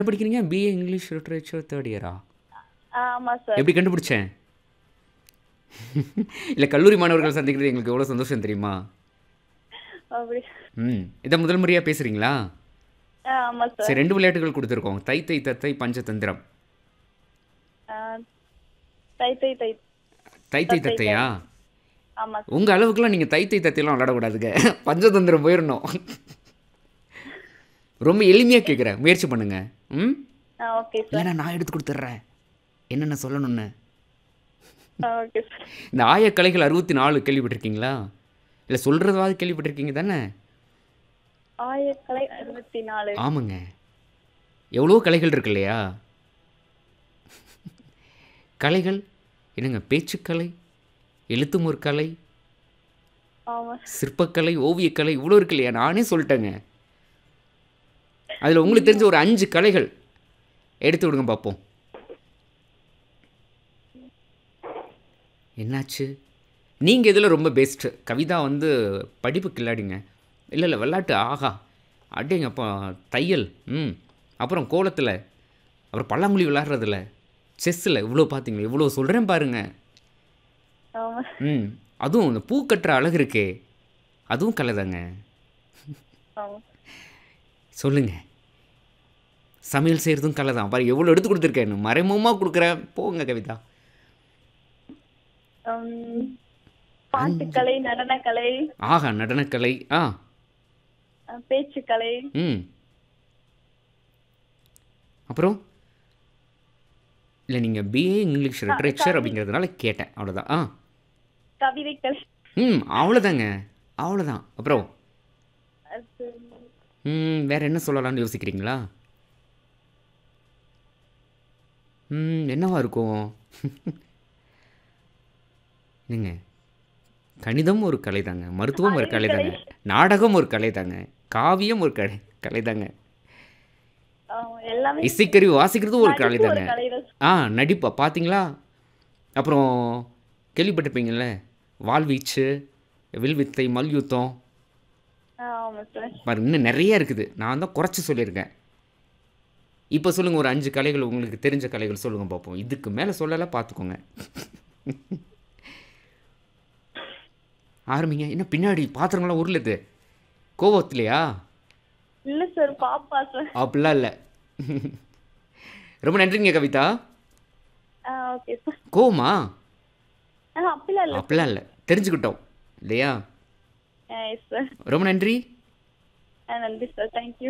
என்ன படிக்கிறீங்க BA English literature third இயரா ஆமா சார் எப்படி கண்டுபிடிச்சேன் இல்லை கல்லூரி மாணவர்கள் சந்திக்கிறது எங்களுக்கு எவ்வளோ சந்தோஷம் தெரியுமா அப்படி ம் இதை முதல் முறையாக பேசுகிறீங்களா ஆ, ஆமா சார் சரி ரெண்டு விளையாட்டுகள் கொடுத்துருக்கோம் தை தை தத்தை பஞ்சதந்திரம் ஆ, தை தை தை தை தை தத்தையா ஆமா சார் உங்கள் அளவுக்குலாம் நீங்கள் தை தை தத்தையெல்லாம் விளையாடக்கூடாதுங்க பஞ்சதந்திரம் போயிடணும் ரொம்ப எளிமையாக கேட்குறேன் முயற்சி பண்ணுங்க ம் ஆ ஓகே சார் இல்லைண்ணா நான் எடுத்து கொடுத்துட்றேன் என்னென்ன சொல்லணும்னு ஆ ஓகே சார் இந்த ஆயக்கலைகள் அறுபத்தி நாலு கேள்விப்பட்டிருக்கீங்களா இல்லை சொல்கிறதாவது கேள்விப்பட்டிருக்கீங்க தானே ஆயிரக்கலை அறுபத்தி நாலு ஆமாங்க எவ்வளோ கலைகள் இருக்கு இல்லையா கலைகள் என்னங்க பேச்சுக்கலை எழுத்துமுறை கலை ஆமா சிற்பக்கலை ஓவியக்கலை இவ்வளோ இருக்கு இல்லையா நானே சொல்லிட்டேங்க அதில் உங்களுக்கு தெரிஞ்ச ஒரு அஞ்சு கலைகள் எடுத்து விடுங்க பார்ப்போம் என்னாச்சு நீங்கள் இதில் ரொம்ப பெஸ்ட்டு கவிதா வந்து படிப்பு கில்லாடிங்க இல்லை இல்லை விளாட்டு ஆஹா அடேங்கப்பா தையல் ம் அப்புறம் கோலத்தில் அப்புறம் பல்லாங்குழி விளாட்றதுல செஸ்ஸில் இவ்வளோ பார்த்தீங்களா இவ்வளோ சொல்கிறேன் பாருங்கள் ஆமா ம் அதுவும் இந்த பூ கட்டுற அழகு இருக்கே அதுவும் கலை தாங்க ஆமா சொல்லுங்க சமையல் செய்கிறதும் கலை தான் பாரு எவ்வளோ எடுத்து கொடுத்துருக்கேன் மறைமுகமாக கொடுக்குறேன் போங்க கவிதா உம், பாட்டுக்கலை நடனக்கலை ஆஹா நடனக்கலை ஆ ஆ, பேச்சுக்கலை ம் அப்புறம் இல்லை நீங்கள் பிஏ இங்கிலீஷ் லிட்ரேச்சர் அப்படிங்கிறதுனால கேட்டேன் அவ்வளோதான் ஆ கவிதைக்கலை ம் அவ்வளோதாங்க அவ்வளோதான் அப்புறம் அது ம் வேறு என்ன சொல்லலாம்னு யோசிக்கிறீங்களா ம் என்னவா இருக்கும் என்னங்க கணிதம் ஒரு கலை தாங்க மருத்துவம் ஒரு கலை தாங்க நாடகம் ஒரு கலை தாங்க காவியம் ஒரு கலை கலை தாங்க ஆ, எல்லாமே இசைக்கருவி வாசிக்கிறதும் ஒரு கலை நடிப்பு ஒரு தாங்க கலை தான் ஆ நடிப்பா பார்த்தீங்களா அப்புறம் கேள்விப்பட்டிருப்பீங்கள்ல வாள்வீச்சு வில்வித்தை மல்யுத்தம் ஆ, ஆமா சார் பாருங்க இன்னும் நிறைய இருக்குது நான் தான் குறைச்சி சொல்லியிருக்கேன் இப்போ சொல்லுங்கள் ஒரு அஞ்சு கலைகள் உங்களுக்கு தெரிஞ்ச கலைகள் சொல்லுங்கள் பார்ப்போம் இதுக்கு மேலே சொல்லலை பார்த்துக்கோங்க ஆரம்பிங்க என்ன பின்னாடி பாத்திரங்களாம் உருளுது கோவத்துலையா இல்ல சார் பாப்பா சார் அப்படிலாம் இல்லை ரொம்ப நன்றிங்க கவிதா ஆ ஓகே சார் கோவமா ஆ அப்படிலாம் இல்ல அப்படிலாம் இல்லை தெரிஞ்சுக்கிட்டோம் இல்லையா ஆ எஸ் சார் ரொம்ப நன்றி ஆ நன்றி சார் தேங்க்யூ